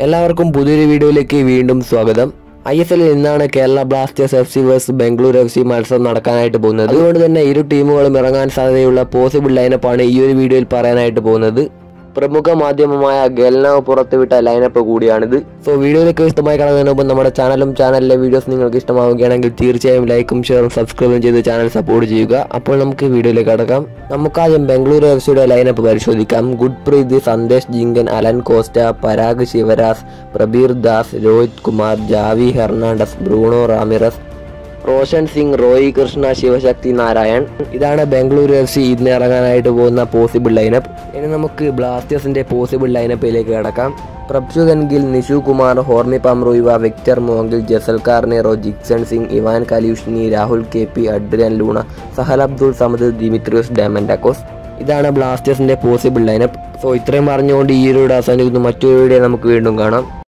എല്ലാവർക്കും പുതിയൊരു വീഡിയോയിലേക്ക് വീണ്ടും സ്വാഗതം ഐ എസ് എല്ലിൽ ഇന്നാണ് Kerala blasters F C versus Bengaluru F C മത്സരം നടക്കാനായിട്ട് പോകുന്നത് അതുകൊണ്ട് തന്നെ ഇരു ടീമുകളും ഇറങ്ങാൻ സാധ്യതയുള്ള പോസിബിൾ ലൈനപ്പാണ് ഈ ഒരു വീഡിയോയിൽ പറയാനായിട്ട് പോകുന്നത് പ്രമുഖ മാധ്യമമായ ഗെൽനാവ് പുറത്തുവിട്ട ലൈനപ്പ് കൂടിയാണിത് സോ വീഡിയോയിലേക്ക് ഇഷ്ടമായി കാണുന്നതിന് മുമ്പ് നമ്മുടെ ചാനലും ചാനലിലെ വീഡിയോസ് നിങ്ങൾക്ക് ഇഷ്ടമാവുകയാണെങ്കിൽ തീർച്ചയായും ലൈക്കും ഷെയറും സബ്സ്ക്രൈബും ചെയ്ത് ചാനൽ സപ്പോർട്ട് ചെയ്യുക അപ്പോൾ നമുക്ക് വീഡിയോയിലേക്ക് കടക്കാം നമുക്കാദ്യം ബംഗളൂരു എഫ് സിയുടെ ലൈനപ്പ് പരിശോധിക്കാം Gurpreet Sandesh Jhingan Alan Costa Parag Shrivas Prabir Das Rohit Kumar Javi Hernandez Bruno Ramires Roshan Singh Roy Krishna Sivasakthi Narayan ഇതാണ് ബംഗളൂരു എഫ് സി ഇന്ന് ഇറങ്ങാനായിട്ട് പോകുന്ന പോസിബിൾ ലൈനപ്പ് ഇനി നമുക്ക് ബ്ലാസ്റ്റേഴ്സിന്റെ പോസിബിൾ ലൈനപ്പിലേക്ക് കിടക്കാം പ്രഭ്ജു ഗൻഗിൽ നിഷു കുമാർ ഹോർമി പമ്രുയിവ Victor Mongil Jessel Carneiro Jeakson Singh Ivan Kalyuzhnyi Rahul K P Adrian Luna Sahal Abdul Samad Dimitrios Diamantakos ഇതാണ് ബ്ലാസ്റ്റേഴ്സിന്റെ പോസിബിൾ ലൈനപ്പ് സോ ഇത്രയും പറഞ്ഞുകൊണ്ട് ഈ ഒരു അവസാനിക്കുന്നു മറ്റൊരു വീഡിയോ നമുക്ക് വീണ്ടും കാണാം